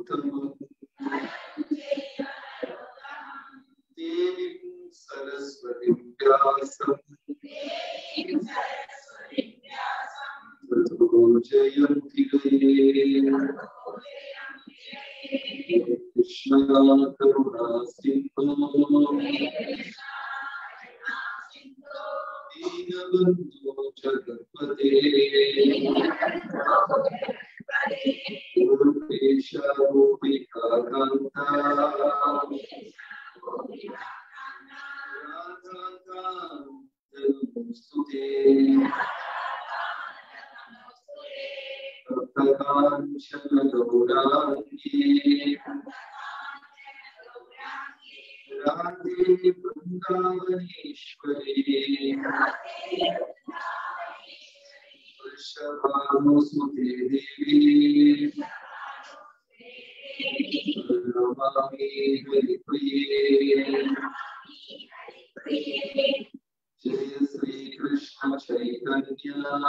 നരോത്തമം ദേവീം സരസ്വതി വ്യാസം കൃഷ്ണ കരുണാ സിന്ധു ദീനബന്ധു ജഗത്പതേ വൃന്ദാവനേശ്വരി വൃഷഭാനുസുതേ ദേവി നമാമി ഹരിപ്രിയേ ജയ ശ്രീകൃഷ്ണ ചൈതന്യ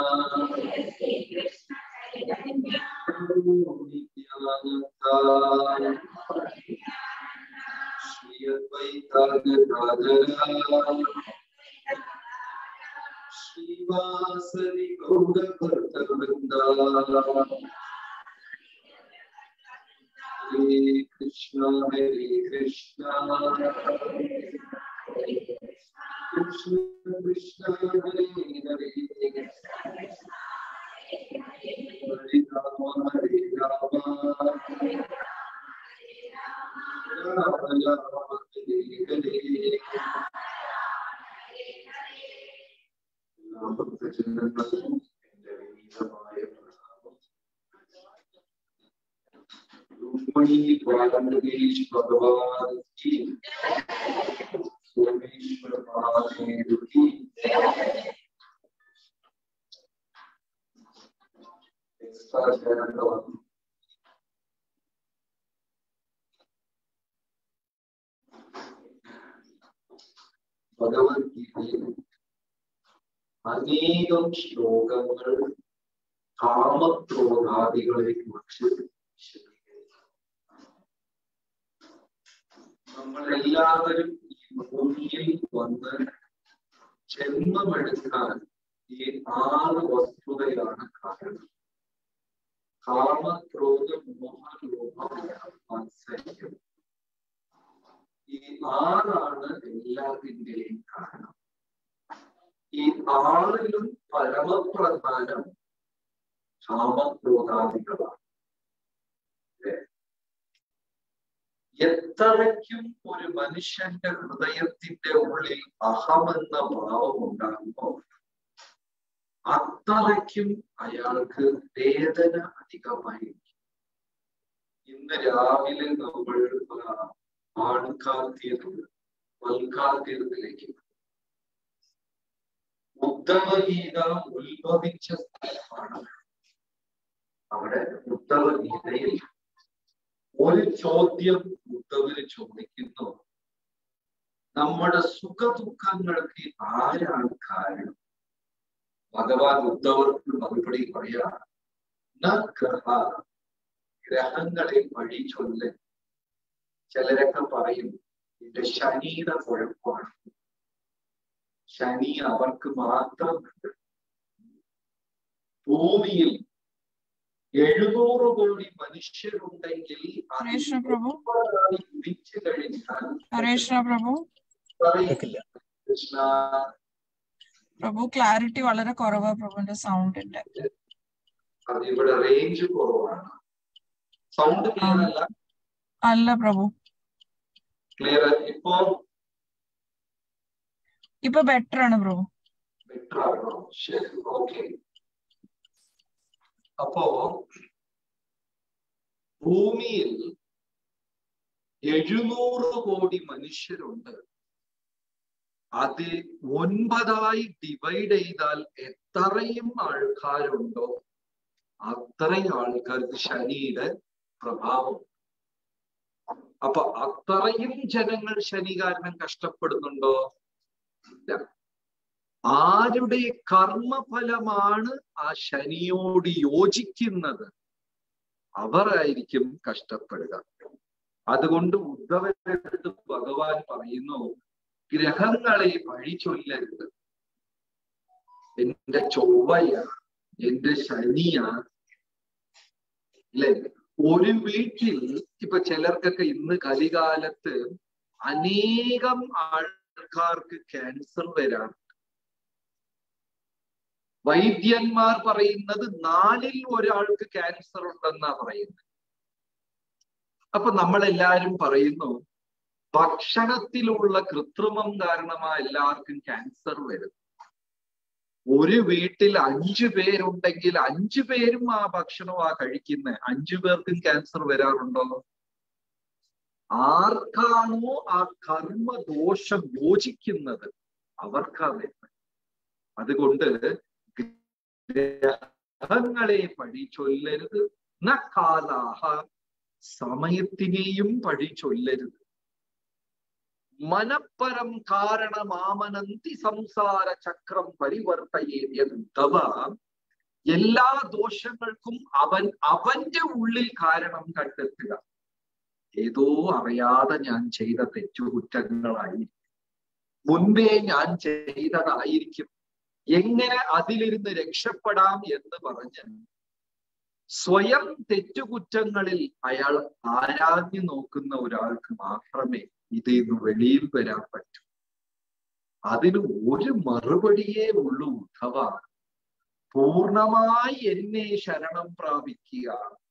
നിത്യാനന്ദ ശ്രീ അദ്വൈതാഗരാജ ശ്രീവാസരി ഗൗരഭക്തവൃന്ദ ഹരേ കൃഷ്ണ ഹരേ കൃഷ്ണ കൃഷ്ണ കൃഷ്ണ ഹരേ ഹരേ ഹരേ രാമ ഹരേ രാമ രാമ രാമ ഹരേ ഹരേ എല്ലാ ഭക്തജനങ്ങൾക്കും എന്റെ വിനീതമായ പ്രണാമം രുക്മിണി ദ്വാരകേശ് ഭഗവാൻ की सोमेश्वर महादेव की एक्स्ट्रा चैनल का ഭഗവത്ഗീതയിൽ അനേകം ശ്ലോകങ്ങൾ കാമക്രോധാദികളെ കുറിച്ച് നമ്മളെല്ലാവരും ഈ ഭൂമിയിൽ വന്ന് ജന്മമെടുക്കാൻ ഈ ആറ് വസ്തുതയാണ് കാരണം കാമക്രോധ മോഹലോഭം വാത്സല്യം ഈ ആറാണ് എല്ലാത്തിന്റെയും കാരണം ഈ ആറിലും പരമപ്രധാനം കാമക്രോധാദികളാണ് അല്ലേ? എത്രയ്ക്കും ഒരു മനുഷ്യന്റെ ഹൃദയത്തിന്റെ ഉള്ളിൽ അഹമെന്ന ഭാവം ഉണ്ടാകുമ്പോ അത്രയ്ക്കും അയാൾക്ക് വേദന അധികമായിരിക്കും ഇന്ന് രാവിലെ നമ്മൾ ആൺകാർത്തിയത് വൽക്കാർത്തിയത്തിലേക്ക് ഉദ്ധവഗീത ഉത്ഭവിച്ച സ്ഥലമാണ് അവിടെ ഉദ്ധവഗീതയിൽ ഒരു ചോദ്യം ഉദ്ധവര് ചോദിക്കുന്നു നമ്മുടെ സുഖദുഃഖങ്ങൾക്ക് ആരാണ് കാരണം ഭഗവാൻ ഉദ്ധവർക്ക് മറുപടി പറയാ ന ഗ്രഹ ഗ്രഹങ്ങളെ വഴി ചൊല്ല് ചിലരൊക്കെ പറയും ഇത് ശനിയുടെ കുഴപ്പമാണ് ശനി അവർക്ക് മാത്രമുണ്ട് ഭൂമിയിൽ എഴുന്നൂറ് കോടി മനുഷ്യരുണ്ടെങ്കിൽ അതിൽ ഹരേഷ് പ്രഭു ഒമ്പതായി വിധിച്ചു കഴിഞ്ഞാൽ ഹരേഷ് പ്രഭു പറയും, കൃഷ്ണ പ്രഭു ക്ലാരിറ്റി വളരെ കുറവാ പ്രഭുവിന്റെ സൗണ്ടിന്റെ അത് ഇവിടെ റേഞ്ച് കുറവാണ് സൗണ്ട് ക്ലിയർ അല്ല അല്ല പ്രഭു ക്ലിയർ ഇപ്പോ ഇപ്പൊ ബെറ്റർ ആണ് പ്രഭു ബെറ്റർ ആണോ ശരി ഓക്കെ അപ്പോ ഭൂമിയിൽ എഴുന്നൂറ് കോടി മനുഷ്യരുണ്ട് അത് ഒൻപതായി ഡിവൈഡ് ചെയ്താൽ എത്രയും ആൾക്കാരുണ്ടോ അത്രയും ആൾക്കാർക്ക് ശനിയുടെ പ്രഭാവം അപ്പൊ അത്രയും ജനങ്ങൾ ശനി കാരണം കഷ്ടപ്പെടുന്നുണ്ടോ ഇല്ല ആരുടെ കർമ്മഫലമാണ് ആ ശനിയോട് യോജിക്കുന്നത് അവർ ആയിരിക്കും കഷ്ടപ്പെടുക അതുകൊണ്ട് ഉദ്ധവരെടുത്ത് ഭഗവാൻ പറയുന്നു ഗ്രഹങ്ങളെ പഴി ചൊല്ലരുത് എന്റെ ചൊവ്വയ എന്റെ ശനിയ അല്ലെ ഒരു വീട്ടിൽ ഇപ്പൊ ചിലർക്കൊക്കെ ഇന്ന് കലികാലത്ത് അനേകം ആൾക്കാർക്ക് ക്യാൻസർ വരാം വൈദ്യന്മാർ പറയുന്നത് നാലിൽ ഒരാൾക്ക് ക്യാൻസർ ഉണ്ടെന്നാ പറയുന്നത് അപ്പൊ നമ്മളെല്ലാരും പറയുന്നു ഭക്ഷണത്തിലുള്ള കൃത്രിമം കാരണമാ എല്ലാവർക്കും ക്യാൻസർ വരുന്നത് ഒരു വീട്ടിൽ അഞ്ചു പേരുണ്ടെങ്കിൽ അഞ്ചു പേരും ആ ഭക്ഷണമാ കഴിക്കുന്നത് അഞ്ചു പേർക്കും ക്യാൻസർ വരാറുണ്ടോ ആർക്കാണോ ആ കർമ്മദോഷം യോജിക്കുന്നത് അവർക്കാ വരുന്നത് അതുകൊണ്ട് ഗ്രഹങ്ങളെ പഴി ചൊല്ലരുത് ന കാലാഹ സമയത്തിനെയും പഴി ചൊല്ലരുത് മനപ്പരം കാരണമാമനന്തി സംസാര ചക്രം പരിവർത്തയേതവ എല്ലാ ദോഷങ്ങൾക്കും അവൻ അവന്റെ ഉള്ളിൽ കാരണം കണ്ടെത്തുക ഏതോ അറിയാതെ ഞാൻ ചെയ്ത തെറ്റുകുറ്റങ്ങളായിരിക്കും മുൻപേ ഞാൻ ചെയ്തതായിരിക്കും എങ്ങനെ അതിലിരുന്ന് രക്ഷപ്പെടാം എന്ന് പറഞ്ഞ് സ്വയം തെറ്റുകുറ്റങ്ങളിൽ അയാൾ ആരാഞ്ഞു നോക്കുന്ന ഒരാൾക്ക് മാത്രമേ ഇതിൽ നിന്ന് വെളിയിൽ വരാൻ പറ്റൂ അതിന് ഒരു മറുപടിയേ ഉള്ളൂ ഉദ്ധവ പൂർണമായി എന്നെ ശരണം പ്രാപിക്കുക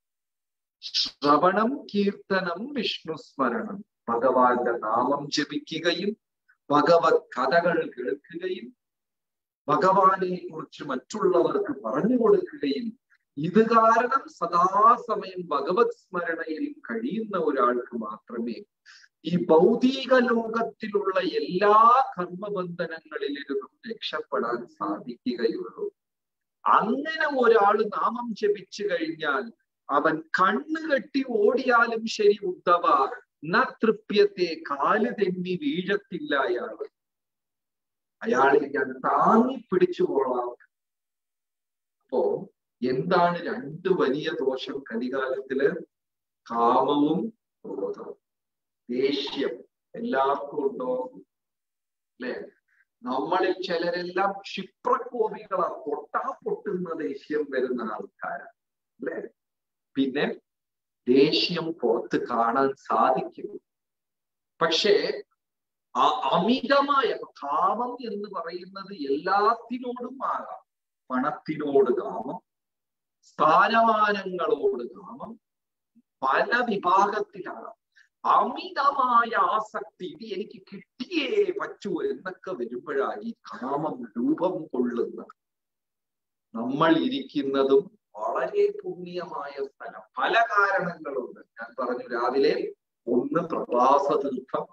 ശ്രവണം കീർത്തനം വിഷ്ണുസ്മരണം ഭഗവാന്റെ നാമം ജപിക്കുകയും ഭഗവത് കഥകൾ കേൾക്കുകയും ഭഗവാനെ കുറിച്ച് മറ്റുള്ളവർക്ക് പറഞ്ഞു കൊടുക്കുകയും ഇത് കാരണം സദാസമയം ഭഗവത് സ്മരണയിൽ കഴിയുന്ന ഒരാൾക്ക് മാത്രമേ ഈ ഭൗതിക ലോകത്തിലുള്ള എല്ലാ കർമ്മബന്ധനങ്ങളിൽ നിന്നും രക്ഷപ്പെടാൻ സാധിക്കുകയുള്ളൂ അങ്ങനെ ഒരാൾ നാമം ജപിച്ചു കഴിഞ്ഞാൽ അവൻ കണ്ണു കെട്ടി ഓടിയാലും ശരി ഉദ്ധവ ന തൃപ്യത്തെ കാല് തെന്നി വീഴത്തില്ല അയാള് അയാളെ ഞാൻ താങ്ങി പിടിച്ചുകൊള്ളാം അപ്പോ എന്താണ് രണ്ട് വലിയ ദോഷം കലികാലത്തില് കാമവും ക്രോധവും ദേഷ്യം എല്ലാവർക്കും ഉണ്ടോ അല്ലെ നമ്മളിൽ ചിലരെല്ലാം ക്ഷിപ്രകോപികളാ പൊട്ടാ പൊട്ടുന്ന ദേഷ്യം വരുന്ന ആൾക്കാരാണ് അല്ലെ പിന്നെ ദേഷ്യം പുറത്ത് കാണാൻ സാധിക്കും പക്ഷേ ആ അമിതമായ കാമം എന്ന് പറയുന്നത് എല്ലാത്തിനോടും ആകാം പണത്തിനോട് കാമം സ്ഥാനമാനങ്ങളോട് കാമം പല വിഭാഗത്തിലാകാം അമിതമായ ആസക്തി ഇത് എനിക്ക് കിട്ടിയേ പറ്റൂ എന്നൊക്കെ വരുമ്പോഴാണ് ഈ കാമം രൂപം കൊള്ളുന്നത് നമ്മൾ ഇരിക്കുന്നതും വളരെ പുണ്യമായ സ്ഥലം പല കാരണങ്ങളുണ്ട് ഞാൻ പറഞ്ഞു രാവിലെ ഒന്ന് പ്രവാസ തീർത്ഥം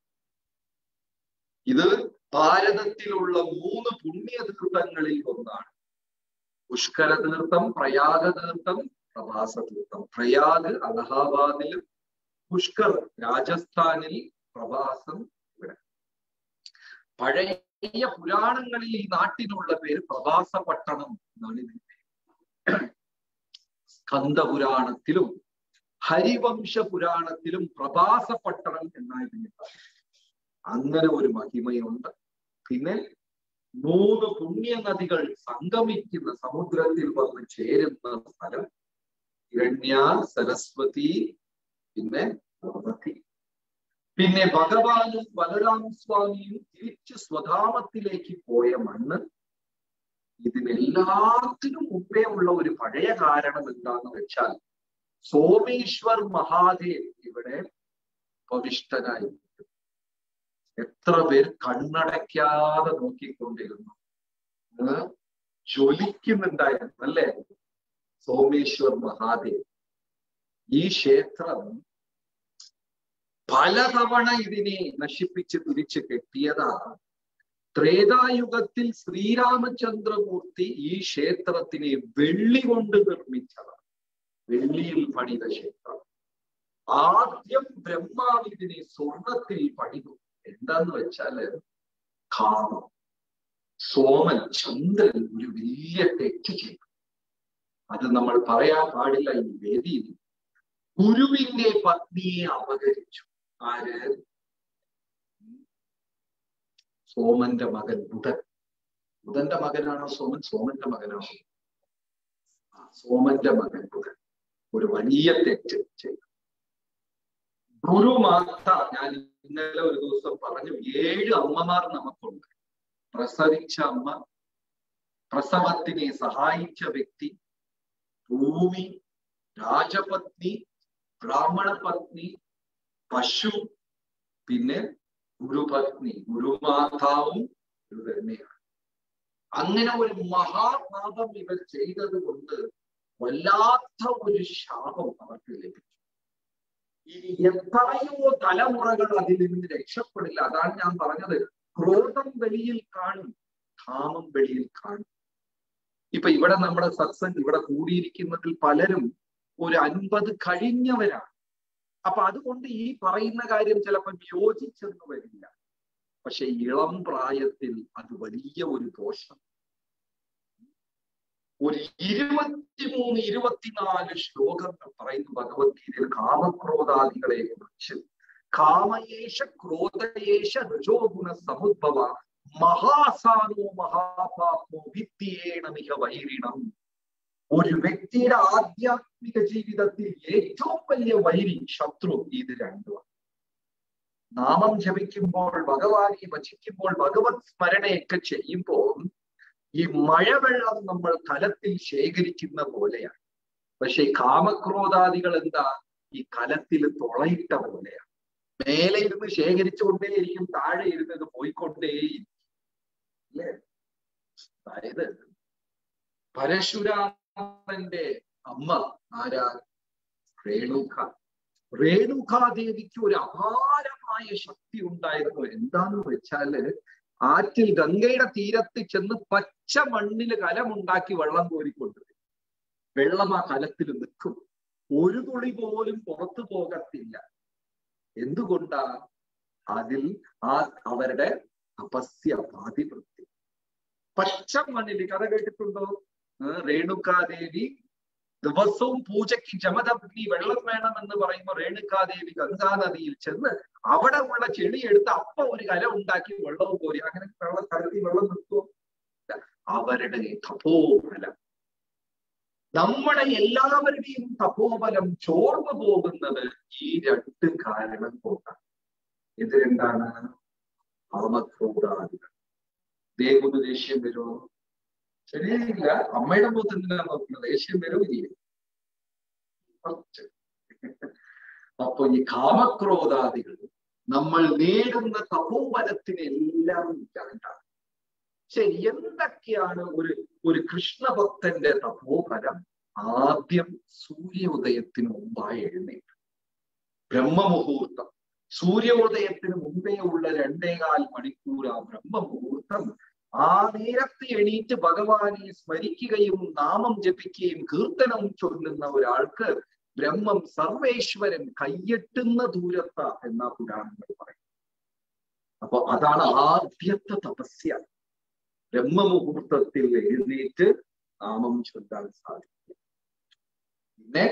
ഇത് ഭാരതത്തിലുള്ള മൂന്ന് പുണ്യ തീർത്ഥങ്ങളിൽ ഒന്നാണ് പുഷ്കര തീർത്ഥം പ്രയാഗ തീർത്ഥം പ്രവാസ തീർത്ഥം പ്രയാഗ് അലഹാബാദിലും പുഷ്കർ രാജസ്ഥാനിൽ പ്രവാസം ഇവിടെ പഴയ പുരാണങ്ങളിൽ ഈ നാട്ടിനുള്ള പേര് പ്രവാസ പട്ടണം എന്നാണ് ഇതിന്റെ സ്കന്ദപുരാണത്തിലും ഹരിവംശ പുരാണത്തിലും പ്രവാസ പട്ടണം എന്നായിരുന്നു അങ്ങനെ ഒരു മഹിമയുണ്ട് പിന്നെ മൂന്ന് പുണ്യ നദികൾ സംഗമിക്കുന്ന സമുദ്രത്തിൽ വന്ന് ചേരുന്ന സ്ഥലം ഹിരണ്യ സരസ്വതി പിന്നെ ഗോമതി പിന്നെ ഭഗവാനും ബലരാം സ്വാമിയും തിരിച്ച് സ്വധാമത്തിലേക്ക് പോയ മണ്ണ് ഇതിനെല്ലാത്തിനും മുമ്പേ ഉള്ള ഒരു പഴയ കാരണം എന്താന്ന് വെച്ചാൽ സോമേശ്വർ മഹാദേവ് ഇവിടെ ഉപവിഷ്ടനായി എത്ര പേർ കണ്ണടയ്ക്കാതെ നോക്കിക്കൊണ്ടിരുന്നു ജ്വലിക്കുന്നുണ്ടായിരുന്നു അല്ലേ സോമേശ്വർ മഹാദേവ് ഈ ക്ഷേത്രം പലതവണ ഇതിനെ നശിപ്പിച്ച് തിരിച്ചു കെട്ടിയതാണ് ത്രേതായുഗത്തിൽ ശ്രീരാമചന്ദ്രമൂർത്തി ഈ ക്ഷേത്രത്തിനെ വെള്ളി കൊണ്ട് നിർമ്മിച്ചതാണ് വെള്ളിയിൽ പണിത ക്ഷേത്രം ആദ്യം ബ്രഹ്മാവ് ഇതിനെ സ്വർണത്തിൽ പണിതു എന്താന്ന് വെച്ചാല് കാമം സോമൻ ചന്ദ്രൻ ഒരു വലിയ തെറ്റ് ചെയ്തു അത് നമ്മൾ പറയാൻ പാടില്ല ഈ വേദിയിൽ ഗുരുവിന്റെ പത്നിയെ അപകരിച്ചു ആര് സോമന്റെ മകൻ ബുധൻ ബുധന്റെ മകനാണോ സോമൻ സോമന്റെ മകനാണോ ആ, സോമന്റെ മകൻ ബുധൻ ഒരു വലിയ തെറ്റ് ചെയ്തു ഗുരുമാത ഞാൻ ഇന്നലെ ഒരു ദിവസം പറഞ്ഞു ഏഴ് അമ്മമാർ നമുക്കുണ്ട് പ്രസവിച്ച അമ്മ പ്രസവത്തിനെ സഹായിച്ച വ്യക്തി ഭൂമി രാജപത്നി ബ്രാഹ്മണ പത്നി പശു പിന്നെ ഗുരുപത്നി ഗുരുമാതാവും ഇത് തന്നെയാണ് അങ്ങനെ ഒരു മഹാപാപം ഇവർ ചെയ്തത് കൊണ്ട് വല്ലാത്ത ഒരു ശാപം അവർക്ക് ലഭിച്ചു ഇനി എത്രയോ തലമുറകൾ അതിൽ നിന്ന് രക്ഷപ്പെടില്ല അതാണ് ഞാൻ പറഞ്ഞത് ക്രോധം വെളിയിൽ കാണും കാമം വെളിയിൽ കാണും ഇപ്പൊ ഇവിടെ നമ്മുടെ സത്സംഗ് ഇവിടെ കൂടിയിരിക്കുന്നതിൽ പലരും ഒരു അൻപത് കഴിഞ്ഞവരാണ് അപ്പൊ അതുകൊണ്ട് ഈ പറയുന്ന കാര്യം ചിലപ്പോൾ യോജിച്ചെന്ന് വരില്ല പക്ഷെ ഇളം പ്രായത്തിൽ അത് വലിയ ഒരു ദോഷം ഒരു ഇരുപത്തിമൂന്ന് ഇരുപത്തിനാല് ശ്ലോകങ്ങൾ പറയുന്നു ഭഗവത്ഗീതയിൽ കാമക്രോധാദികളെ കുറിച്ച് കാമയേശ ക്രോധയേശ രജോ ഗുണ സമുദ്ഭവ മഹാസാനോ മഹാപാപോ വിദ്യേണ മിക വൈരിണം ഒരു വ്യക്തിയുടെ ആധ്യാത്മിക ജീവിതത്തിൽ ഏറ്റവും വലിയ വൈരി ശത്രു ഇത് രണ്ടുമാണ് നാമം ജപിക്കുമ്പോൾ ഭഗവാനെ ഭജിക്കുമ്പോൾ ഭഗവത് സ്മരണയൊക്കെ ചെയ്യുമ്പോൾ ഈ മഴവെള്ളം നമ്മൾ കലത്തിൽ ശേഖരിക്കുന്ന പോലെയാണ് പക്ഷെ ഈ കാമക്രോധാദികൾ എന്താ ഈ കലത്തിൽ തുളയിട്ട പോലെയാണ് മേലെ ഇരുന്ന് ശേഖരിച്ചുകൊണ്ടേയിരിക്കും താഴെ ഇരുന്നത് പോയിക്കൊണ്ടേയിരിക്കും അല്ലേ അതായത് പരശുരാമന്റെ അമ്മ ആരാ രേണുക രേണുകാദേവിക്ക് ഒരു അപാരമായ ശക്തി ഉണ്ടായിരുന്നു എന്താന്ന് വെച്ചാല് ആറ്റിൽ ഗംഗയുടെ തീരത്ത് ചെന്ന് പച്ച മണ്ണില് കലമുണ്ടാക്കി വെള്ളം കോരിക്കൊണ്ടുവരും വെള്ളം ആ കലത്തിൽ നിൽക്കും ഒരു തുളി പോലും പുറത്തു പോകത്തില്ല എന്തുകൊണ്ടാ അതിൽ ആ അവരുടെ തപസ്യ പാതിവൃത്തി പച്ച മണ്ണിൽ കഥ കേട്ടിട്ടുണ്ടോ രേണുകാദേവി ദിവസവും പൂജയ്ക്ക് ജമദഗ്നി വെള്ളം വേണമെന്ന് പറയുമ്പോൾ രേണുകാദേവി ഗംഗാ നദിയിൽ ചെന്ന് അവിടെ ഉള്ള ചെടി എടുത്ത് അപ്പ ഒരു കല ഉണ്ടാക്കി വെള്ളവും കോരി അങ്ങനെ വെള്ളം കലത്തി വെള്ളം നിർത്തുമോ അവരുടെ തപോബലം നമ്മുടെ എല്ലാവരുടെയും തപോബലം ചോർന്നു പോകുന്നത് ഈ രണ്ട് കാരണം കൊണ്ടാണ് ഇത് രണ്ടാണ് കാമക്രോധാദികൾ ദേവന് ദേഷ്യം വരുമോ ശരിയില്ല അമ്മയുടെ മുഖത്ത് എന്തിനാ നോക്കുന്നത് ദേഷ്യം വരുമില്ലേ കുറച്ച് അപ്പൊ ഈ കാമക്രോധാദികൾ നമ്മൾ നേടുന്ന തപോബലത്തിനെല്ലാം ഇല്ലാണ്ടാണ് ശരി എന്തൊക്കെയാണ് ഒരു ഒരു കൃഷ്ണഭക്തന്റെ തപോഫലം ആദ്യം സൂര്യോദയത്തിന് മുമ്പായി എഴുന്നേറ്റ് ബ്രഹ്മമുഹൂർത്തം സൂര്യോദയത്തിന് മുമ്പേ ഉള്ള രണ്ടേകാൽ മണിക്കൂർ ആ ബ്രഹ്മമുഹൂർത്തം ആ നേരത്തെ എണീറ്റ് ഭഗവാനെ സ്മരിക്കുകയും നാമം ജപിക്കുകയും കീർത്തനം ചൊല്ലുന്ന ഒരാൾക്ക് ബ്രഹ്മം സർവേശ്വരൻ കയ്യെട്ടുന്ന ദൂരത്ത എന്ന പുരാണങ്ങൾ പറയും അപ്പൊ അതാണ് ആദ്യത്തെ തപസ്യ ബ്രഹ്മമുഹൂർത്തത്തിൽ എഴുന്നേറ്റ് നാമം ചൊല്ലാൻ സാധിക്കും പിന്നെ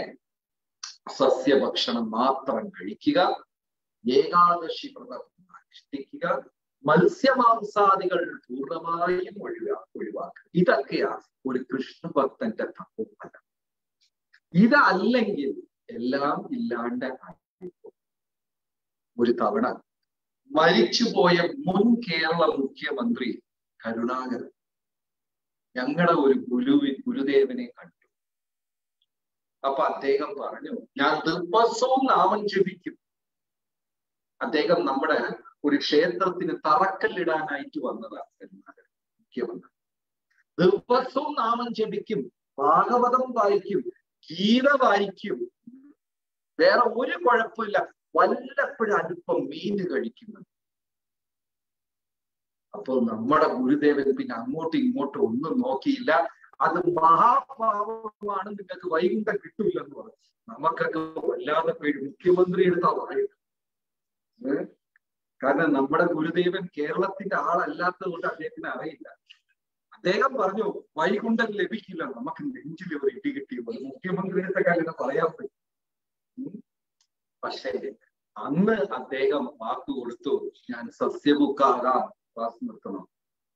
സസ്യഭക്ഷണം മാത്രം കഴിക്കുക ഏകാദശി വ്രതം അനുഷ്ഠിക്കുക മത്സ്യമാംസാദികൾ പൂർണ്ണമായും ഒഴിവാ ഒഴിവാക്കുക ഇതൊക്കെയാ ഒരു കൃഷ്ണഭക്തന്റെ തത്വഫലം ഇതല്ലെങ്കിൽ എല്ലാം ഇല്ലാണ്ട് ആയിപ്പോകും. ഒരു തവണ മരിച്ചുപോയ മുൻ കേരള മുഖ്യമന്ത്രി കരുണാകരൻ ഞങ്ങളുടെ ഒരു ഗുരുവി ഗുരുദേവനെ കണ്ടു അപ്പൊ അദ്ദേഹം പറഞ്ഞു ഞാൻ ദിവസവും നാമം ജപിക്കും അദ്ദേഹം നമ്മുടെ ഒരു ക്ഷേത്രത്തിന് തറക്കല്ലിടാനായിട്ട് വന്നതാണ് കരുണാകരൻ മുഖ്യമന്ത്രി ദിവസവും നാമം ജപിക്കും ഭാഗവതം വായിക്കും ഗീത വായിക്കും വേറെ ഒരു കുഴപ്പമില്ല വല്ലപ്പോഴും അല്പം മീന് കഴിക്കുന്നു അപ്പോൾ നമ്മുടെ ഗുരുദേവൻ പിന്നെ അങ്ങോട്ടും ഇങ്ങോട്ടും ഒന്നും നോക്കിയില്ല അത് മഹാപാവമാണ് നിങ്ങൾക്ക് വൈകുണ്ഠം കിട്ടൂലെന്ന് പറഞ്ഞു നമുക്കൊക്കെ വല്ലാതെ പേടി മുഖ്യമന്ത്രി എടുത്താ പറയുന്നത് ഏഹ് കാരണം നമ്മുടെ ഗുരുദേവൻ കേരളത്തിന്റെ ആളല്ലാത്തത് കൊണ്ട് അദ്ദേഹത്തിന് അറിയില്ല അദ്ദേഹം പറഞ്ഞു വൈകുണ്ഠം ലഭിക്കില്ല നമുക്ക് നെഞ്ചിൽ ഒരു ഇടി കിട്ടിയത് മുഖ്യമന്ത്രിയുടെ കാര്യം പറയാൻ പറ്റും ഉം. പക്ഷേ അന്ന് അദ്ദേഹം വാക്ക് കൊടുത്തു ഞാൻ സസ്യബുക്കാകാം ക്ലാസ് നിർത്തണം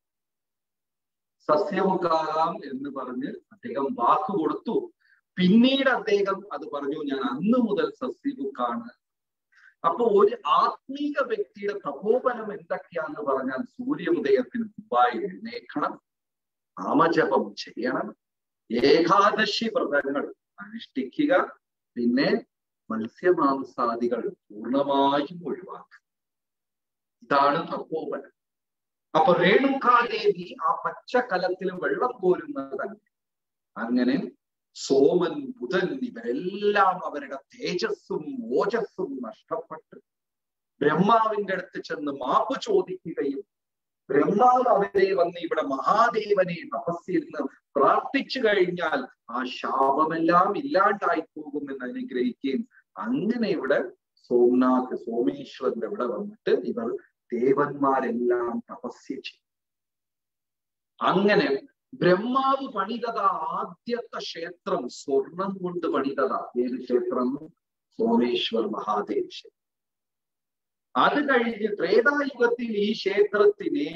സസ്യബുക്കാകാം എന്ന് പറഞ്ഞ് അദ്ദേഹം വാക്ക് കൊടുത്തു പിന്നീട് അദ്ദേഹം അത് പറഞ്ഞു ഞാൻ അന്ന് മുതൽ സസ്യബുക്കാണ് അപ്പൊ ഒരു ആത്മീക വ്യക്തിയുടെ തപോബലം എന്തൊക്കെയാന്ന് പറഞ്ഞാൽ സൂര്യോദയത്തിന് മുമ്പായി എഴുന്നേക്കണം നാമജപം ചെയ്യണം ഏകാദശി വ്രതങ്ങൾ അനുഷ്ഠിക്കുക പിന്നെ മത്സ്യമാംസാദികൾ പൂർണ്ണമായും ഒഴിവാക്കുക ഇതാണ് തപോബലം അപ്പൊ രേണുകാദേവി ആ പച്ചക്കലത്തിൽ വെള്ളം കോരുന്നത് തന്നെ അങ്ങനെ സോമൻ ബുധൻ ഇവരെല്ലാം അവരുടെ തേജസ്സും ഓജസ്സും നഷ്ടപ്പെട്ട് ബ്രഹ്മാവിന്റെ അടുത്ത് ചെന്ന് മാപ്പ് ചോദിക്കുകയും ബ്രഹ്മാവ് അവരെ വന്ന് ഇവിടെ മഹാദേവനെ തപസ്സിരുന്ന് പ്രാർത്ഥിച്ചു കഴിഞ്ഞാൽ ആ ശാപമെല്ലാം ഇല്ലാണ്ടായി പോകുമെന്ന് അനുഗ്രഹിക്കുകയും അങ്ങനെ ഇവിടെ സോംനാഥ് സോമേശ്വരന്റെ ഇവിടെ വന്നിട്ട് ഇവർ ദേവന്മാരെല്ലാം തപസ്യ ചെയ്യും അങ്ങനെ ബ്രഹ്മാവ് പണിതത ആദ്യത്തെ ക്ഷേത്രം സ്വർണം കൊണ്ട് പണിതത ഏത് ക്ഷേത്രം സോമേശ്വർ മഹാദേവ് ക്ഷേത്രം അത് കഴിഞ്ഞ് ത്രേതായുഗത്തിൽ ഈ ക്ഷേത്രത്തിനെ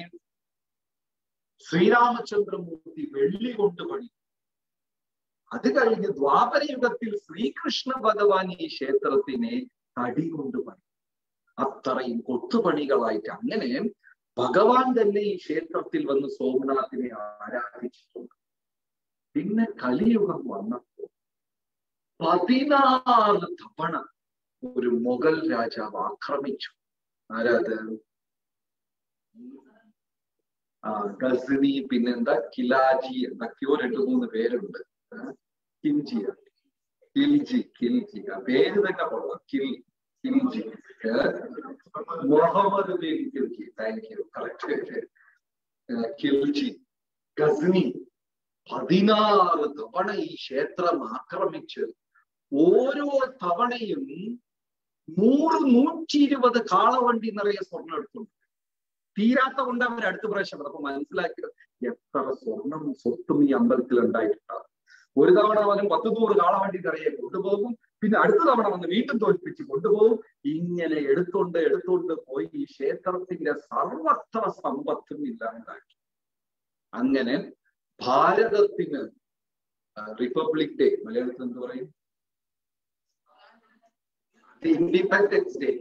ശ്രീരാമചന്ദ്രമൂർത്തി വെള്ളി കൊണ്ട് പണി അത് കഴിഞ്ഞ് ദ്വാപരയുഗത്തിൽ ശ്രീകൃഷ്ണ ഭഗവാൻ ഈ ക്ഷേത്രത്തിനെ തടി കൊണ്ട് പണി അത്രയും കൊത്തുപണികളായിട്ട് അങ്ങനെ ഭഗവാൻ തന്നെ ഈ ക്ഷേത്രത്തിൽ വന്ന് സോമനാഥിനെ ആരാധിച്ചിട്ടുണ്ട് പിന്നെ കലിയുഗം വന്നപ്പോൾ പതിനാറ് തവണ ഒരു മുഗൾ രാജാവ് ആക്രമിച്ചു ആരാത് ആ ഗസ്നി പിന്നെന്താ കിലാജി എന്തൊക്കെയോ രണ്ടു മൂന്ന് പേരുണ്ട് കിൽജി കിൽജി കിൽജി ആ പേര് തന്നെ കൊള്ളാം Khil Khilji Muhammad bin Khilji thank you correct Khilji Ghazni പതിനാറ് തവണ ഈ ക്ഷേത്രം ആക്രമിച്ച് ഓരോ തവണയും നൂറ് നൂറ്റി ഇരുപത് കാളവണ്ടി നിറയെ സ്വർണം എടുത്തുണ്ട് തീരാത്ത കൊണ്ട് അവർ അടുത്ത പ്രാവശ്യം അപ്പൊ മനസ്സിലാക്കിയത് എത്ര സ്വർണം സ്വത്തും ഈ അമ്പലത്തിൽ ഉണ്ടായിട്ടുണ്ടാവും ഒരു തവണ അവനും പത്ത് നൂറ് കാളവണ്ടി നിറയെ കൊണ്ടുപോകും പിന്നെ അടുത്ത തവണ വന്ന് വീണ്ടും തോൽപ്പിച്ച് കൊണ്ടുപോകും ഇങ്ങനെ എടുത്തുകൊണ്ട് എടുത്തുകൊണ്ട് പോയി ഈ ക്ഷേത്രത്തിന്റെ സർവത്ര സമ്പത്തും ഇല്ലാണ്ടാക്കി അങ്ങനെ ഭാരതത്തിന് റിപ്പബ്ലിക് ഡേ മലയാളത്തിൽ എന്ത് പറയും ഇൻഡിപെൻഡൻസ് ഡേ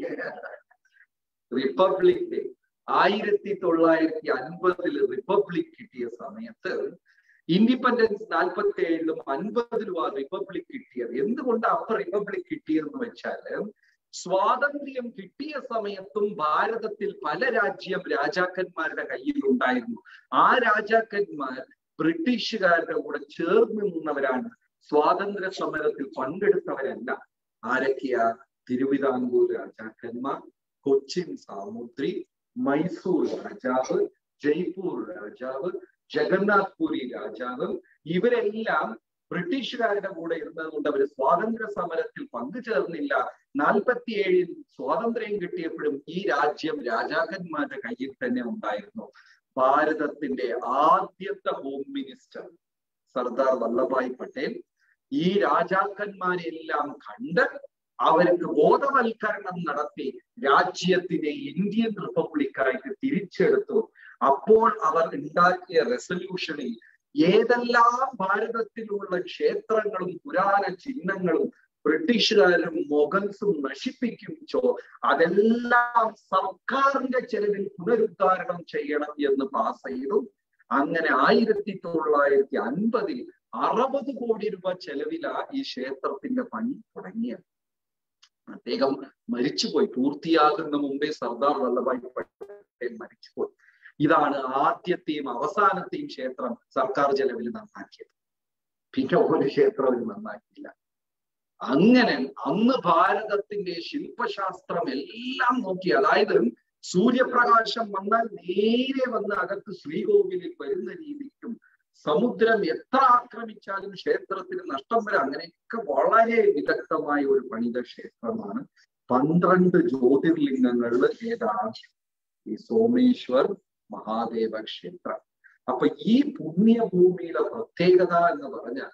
റിപ്പബ്ലിക് ഡേ ആയിരത്തി തൊള്ളായിരത്തി അൻപതിൽ റിപ്പബ്ലിക് കിട്ടിയ സമയത്ത് ഇൻഡിപെൻഡൻസ് നാൽപ്പത്തി ഏഴിലും അൻപതിലും ആ റിപ്പബ്ലിക് കിട്ടിയത് എന്തുകൊണ്ട് അപ്പൊ റിപ്പബ്ലിക് കിട്ടിയതെന്ന് വെച്ചാല് സ്വാതന്ത്ര്യം കിട്ടിയ സമയത്തും ഭാരതത്തിൽ പല രാജ്യം രാജാക്കന്മാരുടെ കയ്യിൽ ഉണ്ടായിരുന്നു ആ രാജാക്കന്മാർ ബ്രിട്ടീഷുകാരുടെ കൂടെ ചേർന്ന് നിന്നവരാണ് സ്വാതന്ത്ര്യ സമരത്തിൽ പങ്കെടുത്തവരല്ല ആരൊക്കെയാ തിരുവിതാംകൂർ രാജാക്കന്മാർ കൊച്ചിൻ സാമുദ്രി മൈസൂർ രാജാവ് ജയ്പൂർ രാജാവ് ജഗന്നാഥ് പുരി രാജാവ് ഇവരെല്ലാം ബ്രിട്ടീഷുകാരുടെ കൂടെ ഇരുന്നത് കൊണ്ട് അവർ സ്വാതന്ത്ര്യ സമരത്തിൽ പങ്കുചേർന്നില്ല നാൽപ്പത്തിയേഴിൽ സ്വാതന്ത്ര്യം കിട്ടിയപ്പോഴും ഈ രാജ്യം രാജാക്കന്മാരുടെ കയ്യിൽ തന്നെ ഉണ്ടായിരുന്നു ഭാരതത്തിന്റെ ആദ്യത്തെ ഹോം മിനിസ്റ്റർ സർദാർ വല്ലഭായ് പട്ടേൽ ഈ രാജാക്കന്മാരെല്ലാം കണ്ട് അവർക്ക് ബോധവൽക്കരണം നടത്തി രാജ്യത്തിനെ ഇന്ത്യൻ റിപ്പബ്ലിക്കായിട്ട് തിരിച്ചെടുത്തു അപ്പോൾ അവർ ഉണ്ടാക്കിയ റെസൊല്യൂഷനിൽ ഏതെല്ലാം ഭാരതത്തിലുള്ള ക്ഷേത്രങ്ങളും പുരാണ ചിഹ്നങ്ങളും ബ്രിട്ടീഷുകാരും മൊഗൽസും നശിപ്പിപ്പിച്ചോ അതെല്ലാം സർക്കാരിന്റെ ചെലവിൽ പുനരുദ്ധാരണം ചെയ്യണം എന്ന് പാസ് ചെയ്തു അങ്ങനെ ആയിരത്തി തൊള്ളായിരത്തി അൻപതിൽ അറുപത് കോടി രൂപ ചെലവിലാ ഈ ക്ഷേത്രത്തിന്റെ പണി തുടങ്ങിയത് അദ്ദേഹം മരിച്ചുപോയി പൂർത്തിയാകുന്ന മുമ്പേ സർദാർ വല്ലഭായ് പട്ടേൽ മരിച്ചുപോയി ഇതാണ് ആദ്യത്തെയും അവസാനത്തെയും ക്ഷേത്രം സർക്കാർ ചെലവിൽ നന്നാക്കിയത് പിന്നെ ഒരു ക്ഷേത്രവും നന്നാക്കിയില്ല അങ്ങനെ അന്ന് ഭാരതത്തിന്റെ ശില്പശാസ്ത്രം എല്ലാം നോക്കി അതായത് സൂര്യപ്രകാശം വന്നാൽ നേരെ വന്ന് അകത്ത് ശ്രീകോവിലിൽ വരുന്ന രീതിക്കും സമുദ്രം എത്ര ആക്രമിച്ചാലും ക്ഷേത്രത്തിന് നഷ്ടം വരെ അങ്ങനെയൊക്കെ വളരെ വിദഗ്ധമായ ഒരു പണിത ക്ഷേത്രമാണ് പന്ത്രണ്ട് ജ്യോതിർലിംഗങ്ങളിൽ ഏതാണ് ഈ സോമേശ്വർ മഹാദേവ ക്ഷേത്രം അപ്പൊ ഈ പുണ്യഭൂമിയുടെ പ്രത്യേകത എന്ന് പറഞ്ഞാൽ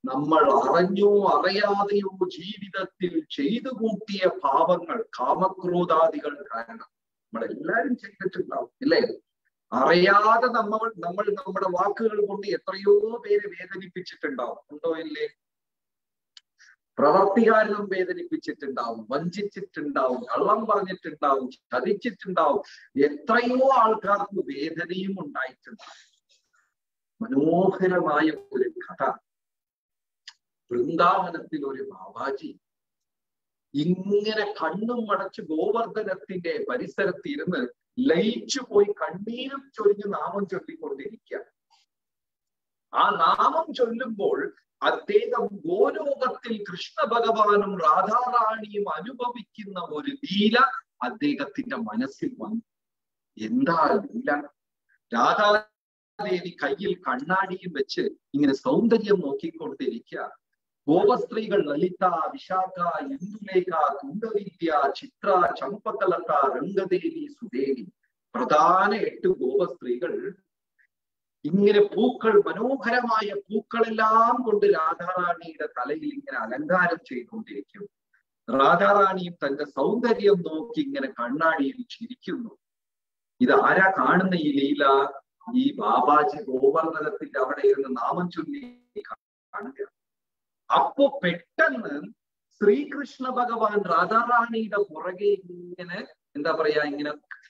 നമ്മൾ അറിഞ്ഞോ അറിയാതെയോ ജീവിതത്തിൽ ചെയ്തു കൂട്ടിയ പാപങ്ങൾ കാമക്രോധാദികൾ കാരണം നമ്മളെല്ലാരും ചെയ്തിട്ടുണ്ടാവും ഇല്ലേ അറിയാതെ നമ്മൾ നമ്മൾ നമ്മുടെ വാക്കുകൾ കൊണ്ട് എത്രയോ പേരെ വേദനിപ്പിച്ചിട്ടുണ്ടാവും ഉണ്ടോ ഇല്ലേ പ്രവർത്തികാരനും വേദനിപ്പിച്ചിട്ടുണ്ടാവും വഞ്ചിച്ചിട്ടുണ്ടാവും കള്ളം പറഞ്ഞിട്ടുണ്ടാവും ചതിച്ചിട്ടുണ്ടാവും എത്രയോ ആൾക്കാർക്ക് വേദനയും ഉണ്ടായിട്ടുണ്ടാവും മനോഹരമായ ഒരു കഥ വൃന്ദാവനത്തിൽ ഒരു ബാബാജി ഇങ്ങനെ കണ്ണും മടച്ച് ഗോവർദ്ധനത്തിന്റെ പരിസരത്ത് ഇരുന്ന് ലയിച്ചു പോയി കണ്ണീരും ചൊരിഞ്ഞ് നാമം ചൊല്ലിക്കൊണ്ടിരിക്കുക ആ നാമം ചൊല്ലുമ്പോൾ അദ്ദേഹം ഗോലോകത്തിൽ കൃഷ്ണ ഭഗവാനും രാധാറാണിയും അനുഭവിക്കുന്ന ഒരു ലീല അദ്ദേഹത്തിന്റെ മനസ്സിൽ വന്നു എന്താ ലീല രാധാദേവി കയ്യിൽ കണ്ണാടിയും വെച്ച് ഇങ്ങനെ സൗന്ദര്യം നോക്കിക്കൊണ്ടിരിക്കുക ഗോപസ്ത്രീകൾ ലളിത വിശാഖ ഇന്ദുലേഖ കുണ്ടവിദ്യ ചിത്ര ചമ്പകലത രംഗദേവി സുദേവി പ്രധാന എട്ട് ഗോപസ്ത്രീകൾ ഇങ്ങനെ പൂക്കൾ മനോഹരമായ പൂക്കളെല്ലാം കൊണ്ട് രാധാറാണിയുടെ തലയിൽ ഇങ്ങനെ അലങ്കാരം ചെയ്തുകൊണ്ടിരിക്കും രാധാറാണിയും തന്റെ സൗന്ദര്യം നോക്കി ഇങ്ങനെ കണ്ണാടിയിൽ ചിരിക്കുന്നു ഇത് ആരാ കാണുന്ന ഈ ലീല ഈ ബാബാജി ഗോവർദ്ധനത്തിന്റെ അവിടെ ഇരുന്ന് നാമം ചൊല്ലി കാണുക അപ്പോ പെട്ടെന്ന് ശ്രീകൃഷ്ണ ഭഗവാൻ രാധാറാണിയുടെ പുറകെ ഇങ്ങനെ എന്താ പറയാ ഇങ്ങനെ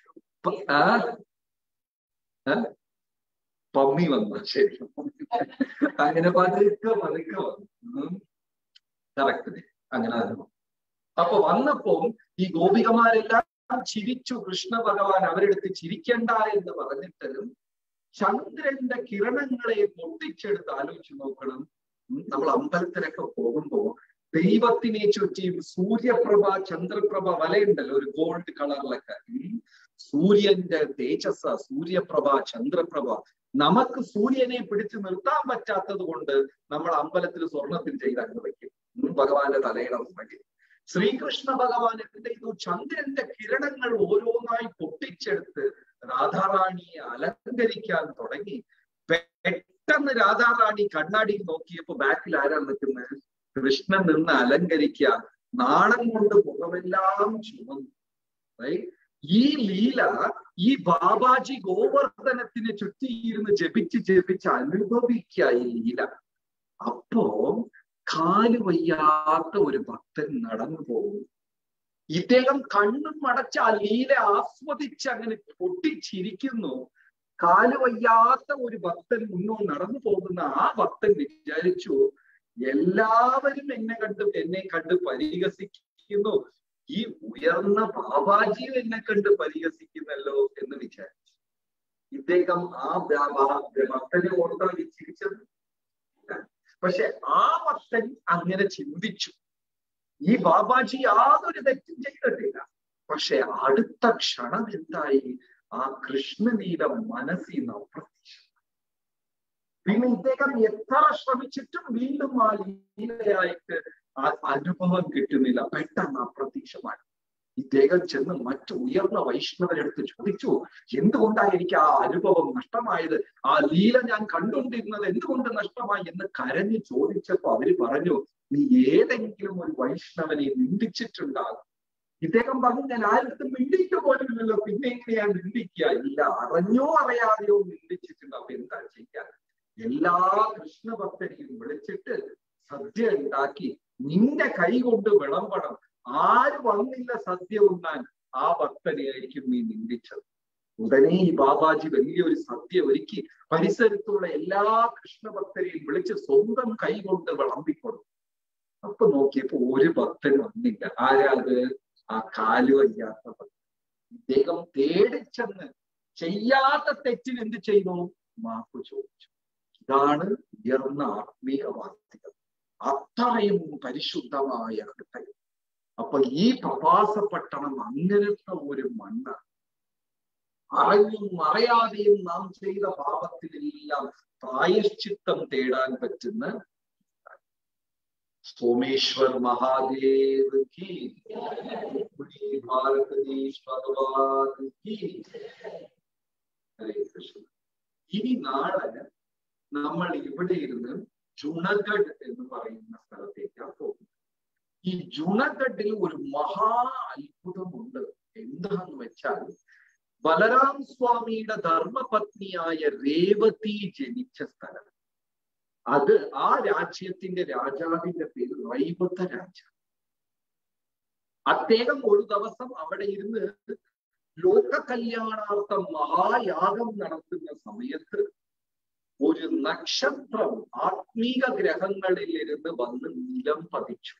പമ്മി വന്നു ശരി അങ്ങനെ പതുക്കെ പതുക്കെ വന്നു കറക്റ്റ് അങ്ങനെ ആയിരുന്നു അപ്പൊ വന്നപ്പോ ഈ ഗോപികമാരെല്ലാം ചിരിച്ചു കൃഷ്ണ ഭഗവാൻ അവരെടുത്ത് ചിരിക്കണ്ട എന്ന് പറഞ്ഞിട്ടും ചന്ദ്രന്റെ കിരണങ്ങളെ പൊട്ടിച്ചെടുത്ത് ആലോചിച്ച് നോക്കണം നമ്മൾ അമ്പലത്തിലൊക്കെ പോകുമ്പോ ദൈവത്തിനെ ചുറ്റി സൂര്യപ്രഭ ചന്ദ്രപ്രഭ വലയുണ്ടല്ലോ ഒരു ഗോൾഡ് കളറിലൊക്കെ സൂര്യന്റെ തേജസ് സൂര്യപ്രഭ ചന്ദ്രപ്രഭ നമുക്ക് സൂര്യനെ പിടിച്ചു നിർത്താൻ പറ്റാത്തത് കൊണ്ട് നമ്മൾ അമ്പലത്തിൽ സ്വർണത്തിൽ ചെയ്ത് അങ്ങ് വയ്ക്കും ഭഗവാന്റെ തലയുടെ പുറകിൽ ശ്രീകൃഷ്ണ ഭഗവാൻ എന്ത് ചെയ്തു ചന്ദ്രന്റെ കിരണങ്ങൾ ഓരോന്നായി പൊട്ടിച്ചെടുത്ത് രാധാറാണിയെ അലങ്കരിക്കാൻ തുടങ്ങി പെട്ടെന്ന് രാധാറാണി കണ്ണാടിയിൽ നോക്കിയപ്പോ ബാക്കിൽ ആരാ നിൽക്കുന്നത് കൃഷ്ണൻ നിന്ന് അലങ്കരിക്കുക നാണം കൊണ്ട് മുഖമെല്ലാം ചുമന്നു ഈ ലീല ഈ ബാബാജി ഗോവർദ്ധനത്തിന് ചുറ്റിയിരുന്ന് ജപിച്ച് ജപിച്ച് അനുഭവിക്കുക ഈ ലീല അപ്പോ കാല് വയ്യാത്ത ഒരു ഭക്തൻ നടന്നു പോകും ഇദ്ദേഹം കണ്ണും അടച്ച് ആ ലീല ആസ്വദിച്ച് അങ്ങനെ പൊട്ടിച്ചിരിക്കുന്നു കാല് വയ്യാത്ത ഒരു ഭക്തൻ മുന്നോട്ട് നടന്നു പോകുന്ന ആ ഭക്തൻ വിചാരിച്ചു എല്ലാവരും എന്നെ കണ്ട് എന്നെ കണ്ട് പരിഹസിക്കുന്നു ഈ ഉയർന്ന ബാബാജിയും എന്നെ കണ്ട് പരിഹസിക്കുന്നല്ലോ എന്ന് വിചാരിച്ചു ഇദ്ദേഹം ആ ഭക്തനെ ഓർത്താണ് ചിരിച്ചത് പക്ഷെ ആ ഭക്തൻ അങ്ങനെ ചിന്തിച്ചു ഈ ബാബാജി യാതൊരു തെറ്റും ചെയ്തിട്ടില്ല പക്ഷെ അടുത്ത ക്ഷണം എന്തായി ആ കൃഷ്ണനീല മനസ്സിൽ നിന്ന് അപ്രത്യക്ഷം പിന്നെ ഇദ്ദേഹം എത്ര ശ്രമിച്ചിട്ടും വീണ്ടും ആ ലീലയായിട്ട് ആ അനുഭവം കിട്ടുന്നില്ല പെട്ടെന്ന് അപ്രത്യക്ഷമാണ് ഇദ്ദേഹം ചെന്ന് മറ്റു ഉയർന്ന വൈഷ്ണവരെടുത്ത് ചോദിച്ചു എന്തുകൊണ്ടാണ് എനിക്ക് ആ അനുഭവം നഷ്ടമായത് ആ ലീല ഞാൻ കണ്ടുകൊണ്ടിരുന്നത് എന്തുകൊണ്ട് നഷ്ടമായി എന്ന് കരഞ്ഞു ചോദിച്ചപ്പോ അവര് പറഞ്ഞു നീ ഏതെങ്കിലും ഒരു വൈഷ്ണവനെ നിന്ദിച്ചിട്ടുണ്ടാകും ഇദ്ദേഹം പറഞ്ഞു ഞാൻ ആരുടെ മിണ്ടിക്ക് പോലുമില്ലല്ലോ പിന്നെ എങ്ങനെയാ നിന്ദിക്കുക ഇല്ല അറിഞ്ഞോ അറിയാതെയോ നിന്ദിച്ചിട്ടുണ്ട് അപ്പൊ എന്താ ചെയ്യാൻ എല്ലാ കൃഷ്ണഭക്തരെയും വിളിച്ചിട്ട് സദ്യ ഉണ്ടാക്കി നിന്റെ കൈ കൊണ്ട് വിളമ്പണം ആര് വന്നില്ല സദ്യ ഉണ്ണാൻ ആ ഭക്തനെ ആയിരിക്കും നീ നിന്ദിച്ചത് ഉടനെ ഈ ബാബാജി വലിയൊരു സദ്യ ഒരുക്കി പരിസരത്തുള്ള എല്ലാ കൃഷ്ണഭക്തരെയും വിളിച്ച് സ്വന്തം കൈ കൊണ്ട് വിളമ്പിക്കൊടുത്തു അപ്പൊ നോക്കിയപ്പോ ഒരു ഭക്തൻ വന്നില്ല ആരാ അത് ആ കാല് വയ്യാത്ത ഭക്തൻ ഇദ്ദേഹം തേടിച്ചെന്ന് ചെയ്യാത്ത തെറ്റിന് എന്ത് ചെയ്തു മാപ്പ് ചോദിച്ചു ഇതാണ് ഉയർന്ന ആത്മീയ വാർത്തകൾ അത്രയും പരിശുദ്ധമായ ഹൃദയം അപ്പൊ ഈ പ്രവാസപട്ടണം അങ്ങനത്തെ ഒരു മണ്ണ് അറിഞ്ഞും അറിയാതെയും നാം ചെയ്ത പാപത്തിലെല്ലാം പ്രായശ്ചിത്തം തേടാൻ പറ്റുന്ന സോമേശ്വർ മഹാദേവ് കി ഭാരതീഷ് ഭഗവാൻ കി ഹരേ കൃഷ്ണ ഇനി നാളെ നമ്മൾ ഇവിടെ ഇരുന്ന് ജുണഗഡ് എന്ന് പറയുന്ന സ്ഥലത്തേക്കാണ് പോകുന്നത് ഈ ജുണഗഡിൽ ഒരു മഹാ അത്ഭുതമുണ്ട് എന്താന്ന് വെച്ചാൽ ബലരാം സ്വാമിയുടെ ധർമ്മപത്നിയായ രേവതി ജനിച്ച സ്ഥലം അത് ആ രാജ്യത്തിന്റെ രാജാവിന്റെ പേര് റൈവത രാജ അദ്ദേഹം ഒരു ദിവസം അവിടെ ഇരുന്ന് ലോക കല്യാണാർത്ഥം മഹായാഗം നടത്തുന്ന സമയത്ത് ഒരു നക്ഷത്രം ആത്മീക ഗ്രഹങ്ങളിൽ ഇരുന്ന് വന്ന് നിലം പതിച്ചു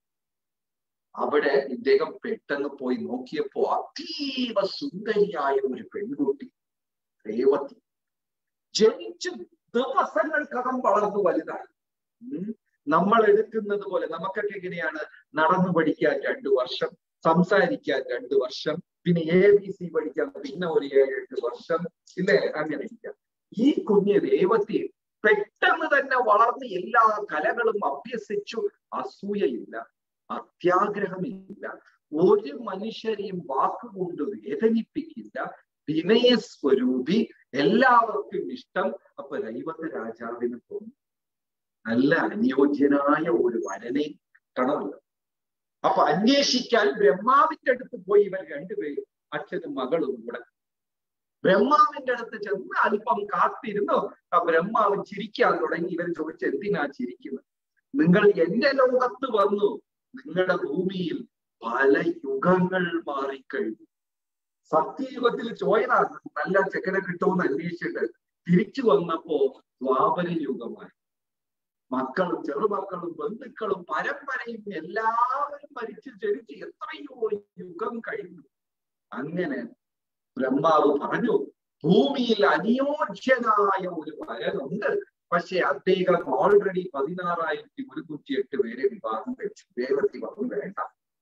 അവിടെ ഇദ്ദേഹം പെട്ടെന്ന് പോയി നോക്കിയപ്പോ അതീവ സുന്ദരിയായ ഒരു പെൺകുട്ടി രേവതി ജനിച്ചു ദിവസങ്ങൾക്കകം വളർന്നു വലുതായി ഉം നമ്മൾ എടുക്കുന്നത് പോലെ നമുക്കൊക്കെ എങ്ങനെയാണ് നടന്നു പഠിക്കാൻ രണ്ടു വർഷം സംസാരിക്കാൻ രണ്ടു വർഷം പിന്നെ എ ബി സി പഠിക്കാൻ പിന്നെ ഒരു ഏഴെട്ട് വർഷം ഇല്ലേ അങ്ങനെ ഇരിക്കാം ഈ കുഞ്ഞ് രേവതി പെട്ടെന്ന് തന്നെ വളർന്ന് എല്ലാ കലകളും അഭ്യസിച്ചു അസൂയയില്ല അത്യാഗ്രഹമില്ല ഒരു മനുഷ്യരെയും വാക്കുകൊണ്ട് വേദനിപ്പിക്കില്ല വിനയസ്വരൂപി എല്ലാവർക്കും ഇഷ്ടം അപ്പൊ രൈവത രാജാവിന് തോന്നി നല്ല അനുയോജ്യനായ ഒരു വരനെ കിട്ടണമല്ലോ അപ്പൊ അന്വേഷിക്കാൻ ബ്രഹ്മാവിന്റെ അടുത്ത് പോയി ഇവർ രണ്ടുപേരും അച്ഛനും മകളും കൂടെ ബ്രഹ്മാവിന്റെ അടുത്ത് ചെന്ന് അല്പം കാത്തിരുന്നു ആ ബ്രഹ്മാവ് ചിരിക്കാൻ തുടങ്ങി ഇവർ ചോദിച്ചു എന്തിനാ ചിരിക്കുന്നത് നിങ്ങൾ എന്റെ ലോകത്ത് വന്നു നിങ്ങളുടെ ഭൂമിയിൽ പല യുഗങ്ങൾ മാറിക്കഴിഞ്ഞു സത്യയുഗത്തിൽ ചോയനാണ് നല്ല ചെക്കനെ കിട്ടുമെന്ന് അന്വേഷിച്ചിട്ട് തിരിച്ചു വന്നപ്പോ ദ്വാപര യുഗമായി മക്കളും ചെറുമക്കളും ബന്ധുക്കളും പരമ്പരയും എല്ലാവരും മരിച്ചു ചരിച്ച് എത്രയോ യുഗം കഴിഞ്ഞു അങ്ങനെ ബ്രഹ്മാവ് പറഞ്ഞു ഭൂമിയിൽ അനുയോജ്യനായ ഒരു വരനുണ്ട് പക്ഷെ അദ്ദേഹം ഓൾറെഡി പതിനാറായിരത്തി ഒരുന്നൂറ്റി എട്ട് പേരെ വിവാഹം കഴിച്ചു ദേവത്തി പറഞ്ഞു വേണ്ട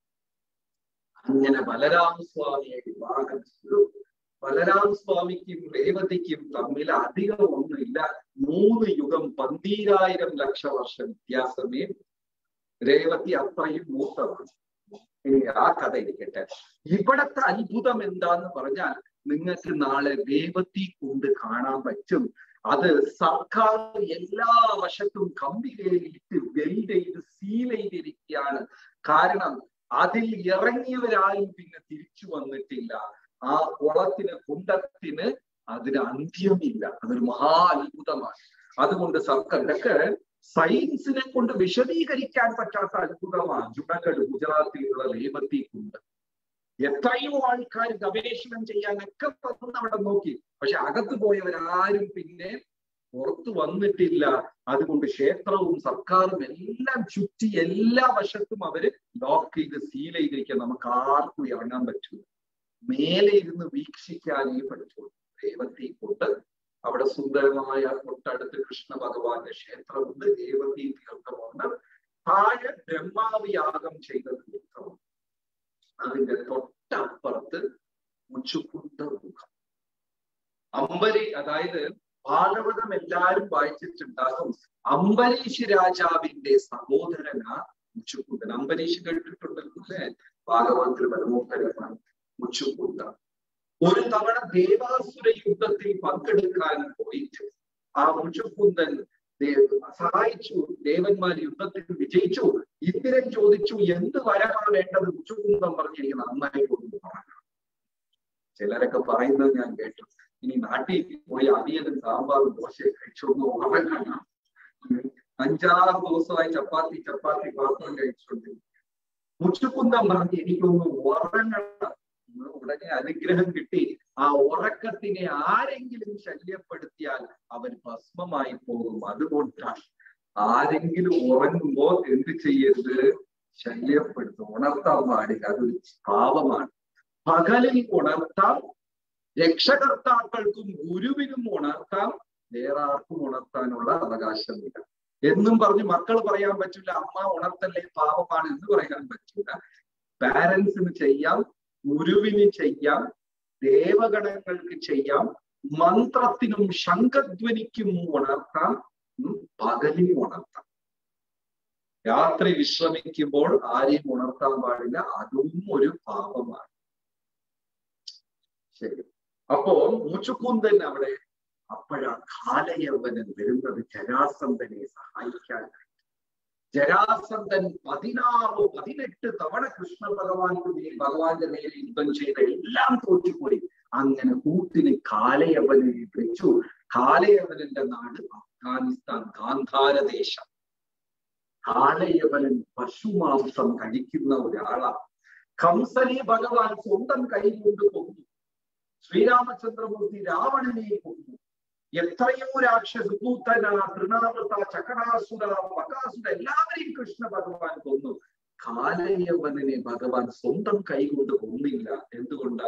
അങ്ങനെ ബലരാമ സ്വാമിയെ വിവാഹം ചെയ്തു ബലരാം സ്വാമിക്കും രേവതിക്കും തമ്മിൽ അധികം ഒന്നുമില്ല മൂന്ന് യുഗം പന്തീരായിരം ലക്ഷ വർഷം വ്യത്യാസമേ രേവതി അത്രയും മൂത്തമാണ് ഇനി ആ കഥ ഇരിക്കട്ടെ ഇവിടത്തെ അത്ഭുതം എന്താന്ന് പറഞ്ഞാൽ നിങ്ങൾക്ക് നാളെ രേവതി കൊണ്ട് കാണാൻ പറ്റും അത് സർക്കാർ എല്ലാ വശത്തും കമ്പിവേലിയിട്ട് വെൽഡ് ചെയ്ത് സീൽ ചെയ്തിരിക്കുകയാണ് കാരണം അതിൽ ഇറങ്ങിയവരാരും പിന്നെ തിരിച്ചു വന്നിട്ടില്ല ആ കുളത്തിന് കുണ്ടത്തിന് അതിന് അന്ത്യമില്ല അതൊരു മഹാ അത്ഭുതമാണ് അതുകൊണ്ട് സർക്കാർ ഇതൊക്കെ സയൻസിനെ കൊണ്ട് വിശദീകരിക്കാൻ പറ്റാത്ത അത്ഭുതമാണ് ജുഡഗഡ് ഗുജറാത്തിലുള്ള രേവതി കുണ്ട് എത്രയോ ആൾക്കാർ ഗവേഷണം ചെയ്യാനൊക്കെ വന്ന് അവിടെ നോക്കി പക്ഷെ അകത്ത് പോയവരാരും പിന്നെ പുറത്തു വന്നിട്ടില്ല അതുകൊണ്ട് ക്ഷേത്രവും സർക്കാരും എല്ലാം ചുറ്റി എല്ലാ വശത്തും അവര് ലോക്ക് ചെയ്ത് സീൽ ചെയ്തിരിക്കാൻ നമുക്ക് ആർക്കും ഇറങ്ങാൻ പറ്റൂ മേലെ ഇരുന്ന് വീക്ഷിക്കാനേ പറ്റുള്ളൂ രേവതി കൊണ്ട് അവിടെ സുന്ദരമായ തൊട്ടടുത്ത് കൃഷ്ണ ഭഗവാന്റെ ക്ഷേത്രമുണ്ട് രേവതി തീർത്ഥമുണ്ട് താഴെ ബ്രഹ്മാവ് യാഗം ചെയ്ത തീർത്ഥമുണ്ട് അതിന്റെ തൊട്ടപ്പുറത്ത് മുച്ചുകുണ്ട മുഖം അമ്പരി അതായത് ഭാഗവതം എല്ലാരും വായിച്ചിട്ടുണ്ടാകും അംബരീഷ് രാജാവിന്റെ സഹോദരനാ മുച്ചുകുണ്ടൻ അംബരീഷ് കേട്ടിട്ടുണ്ടല്ലോ അല്ലെ ഭാഗവതത്തിൽ മനോഹരമാണ് മുച്ചുകുണ്ട ഒരു തവണ ദേവാസുര യുദ്ധത്തിൽ പങ്കെടുക്കാൻ പോയിട്ട് ആ മുച്ചുകുന്ദൻ സഹായിച്ചു ദേവന്മാർ യുദ്ധത്തിൽ വിജയിച്ചു ഇന്ദ്രൻ ചോദിച്ചു എന്ത് വരമാണ് വേണ്ടത് മുച്ചുകുന്ദൻ പറഞ്ഞ് എനിക്ക് നന്നായി കൊണ്ടു പറഞ്ഞു ചിലരൊക്കെ പറയുന്നത് ഞാൻ കേട്ടു ഇനി നാട്ടിൽ പോയി അവിയലും സാമ്പാറും ദോശയും കഴിച്ചൊന്ന് ഉറങ്ങണം അഞ്ചാറ് ദിവസമായി ചപ്പാത്തി ചപ്പാത്തി പാത്രം കഴിച്ചുകൊണ്ട് മുച്ചുകുന്ദം പറഞ്ഞ് എനിക്കൊന്ന് ഉറങ്ങണം ഉടനെ അനുഗ്രഹം കിട്ടി ആ ഉറക്കത്തിനെ ആരെങ്കിലും ശല്യപ്പെടുത്തിയാൽ അവൻ ഭസ്മമായി പോകും അതുകൊണ്ടാണ് ആരെങ്കിലും ഉറങ്ങുമ്പോ എന്ത് ചെയ്യരുത് ശല്യപ്പെടുത്തും ഉണർത്താൻ പാടില്ല അതൊരു പാപമാണ് പകലിൽ ഉണർത്താം രക്ഷകർത്താക്കൾക്കും ഗുരുവിനും ഉണർത്താം വേറെ ആർക്കും ഉണർത്താനുള്ള അവകാശമില്ല എന്നും പറഞ്ഞ് മക്കൾ പറയാൻ പറ്റില്ല അമ്മ ഉണർത്തല്ലേ പാപമാണ് എന്ന് പറയാൻ പറ്റില്ല പാരൻസിന് ചെയ്യാം ഗുരുവിന് ചെയ്യാം ദേവഗണങ്ങൾക്ക് ചെയ്യാം മന്ത്രത്തിനും ശംഖധ്വനിക്കും ഉണർത്താം പകലിൽ ഉണർത്താം രാത്രി വിശ്രമിക്കുമ്പോൾ ആരെയും ഉണർത്താൻ പാടില്ല അതും ഒരു പാപമാണ് ശരി അപ്പോ മുച്ചുക്കുന്തൻ അവിടെ അപ്പോഴാ കാലയവനൻ വരുന്നത് ജരാസന്ധനെ സഹായിക്കാൻ ജരാസന്ധൻ പതിനാറ് പതിനെട്ട് തവണ കൃഷ്ണ ഭഗവാൻക്ക് നേ- ഭഗവാന്റെ നേരെ യുദ്ധം ചെയ്ത് എല്ലാം തോറ്റുപോയി അങ്ങനെ കൂട്ടിന് കാലയവനെ വിളിച്ചു കാലയവനന്റെ നാട് അഫ്ഗാനിസ്ഥാൻ ഗാന്ധാര ദേശം കാലയവനൻ പശുമാംസം കഴിക്കുന്ന ഒരാളാണ് കംസനെ ഭഗവാൻ സ്വന്തം കൈകൊണ്ട് കൊന്നു ശ്രീരാമചന്ദ്രമൂർത്തി രാവണനെ കൊന്നു എത്രയോ രാക്ഷസ കൂത്തന തൃണാവൃത ചകടാസുര ബകാസുര എല്ലാവരെയും കൃഷ്ണ ഭഗവാൻ കൊന്നു കാലയവനെ ഭഗവാൻ സ്വന്തം കൈകൊണ്ട് കൊന്നില്ല എന്തുകൊണ്ടാ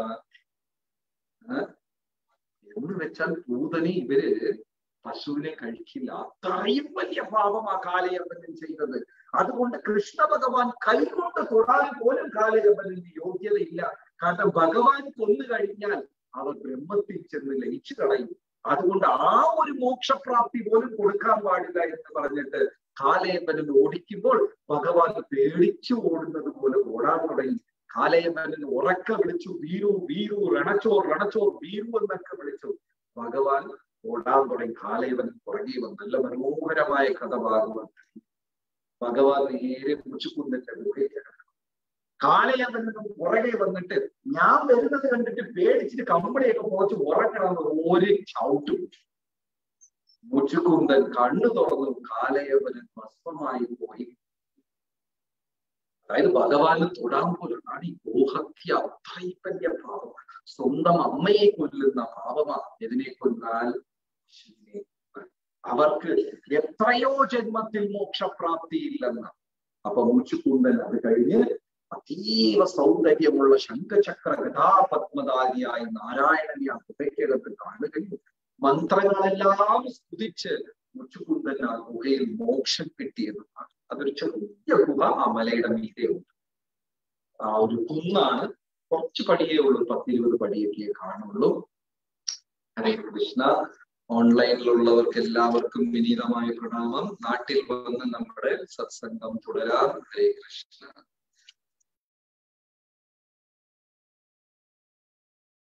ആ? എന്ന് വെച്ചാൽ പൂതനെ ഇവര് പശുവിനെ കഴിക്കില്ല അത്രയും വലിയ പാപമാ കാലയവനൻ ചെയ്തത് അതുകൊണ്ട് കൃഷ്ണ ഭഗവാൻ കൈകൊണ്ട് തൊടാൻ പോലും കാലയവനന് യോഗ്യതയില്ല കാരണം ഭഗവാൻ കൊന്നു കഴിഞ്ഞാൽ അവർ ബ്രഹ്മത്തിൽ ചെന്ന് ലയിച്ചു കളയും അതുകൊണ്ട് ആ ഒരു മോക്ഷപ്രാപ്തി പോലും കൊടുക്കാൻ പാടില്ല എന്ന് പറഞ്ഞിട്ട് കാലയമ്പനൻ ഓടിക്കുമ്പോൾ ഭഗവാൻ പേടിച്ചു ഓടുന്നത് പോലെ ഓടാൻ തുടങ്ങി കാലയമ്പനൻ ഉറക്ക വിളിച്ചു വീരു വീരു രണച്ചോർ രണച്ചോർ വീരു എന്നൊക്കെ വിളിച്ചു ഭഗവാൻ ഓടാൻ തുടങ്ങി കാലയവൻ പുറകെ വന്നു നല്ല മനോഹരമായ കഥ ഭാഗവത് ഭഗവാൻ നേരെ മുച്ചുകുന്നിന്റെ ഗുഹയ്ക്ക് കാലയവനും പുറകെ വന്നിട്ട് ഞാൻ വരുന്നത് കണ്ടിട്ട് പേടിച്ചിട്ട് കമ്പടിയൊക്കെ പോച്ച് ഉറങ്ങണം ഒരു ചവിട്ടും മുച്ചുകുന്തൻ കണ്ണു തുറന്നു കാലയവനൻ ഭസ്മമായി പോയി അതായത് ഭഗവാന് തൊടാൻ പോലും ആണ് ഈ ഗോഹത്യ അത്രയും വലിയ പാപമാണ് സ്വന്തം അമ്മയെ കൊല്ലുന്ന പാപമാണ് ഇതിനെ കൊന്നാൽ ശിവനെ കൊന്നാൽ. അവർക്ക് എത്രയോ ജന്മത്തിൽ മോക്ഷപ്രാപ്തി ഇല്ലെന്ന് അപ്പൊ മൂച്ചുകുന്തൻ അത് കഴിഞ്ഞ് അതീവ സൗന്ദര്യമുള്ള ശംഖചക്ര ഗതാപത്മധാരിയായ നാരായണനെ ആ ഗുഹയ്ക്കകത്ത് കാണുകയും മന്ത്രങ്ങളെല്ലാം സ്തുതിച്ച് മുച്ചുകുന്തൻ ആ ഗുഹയിൽ മോക്ഷം കിട്ടിയെന്നാണ് അതൊരു ചെറിയ ഗുഹ ആ മലയുടെ മീതെയുണ്ട് ആ ഒരു കുന്നാണ് കുറച്ച് പടിയേ ഉള്ളൂ പത്തിരുപത് പടിയൊക്കെ കാണുള്ളൂ ഹരേ കൃഷ്ണ ഓൺലൈനിലുള്ളവർക്ക് എല്ലാവർക്കും വിനീതമായ പ്രണാമം നാട്ടിൽ വന്ന് നമ്മുടെ സത്സംഗം തുടരാം ഹരേ കൃഷ്ണ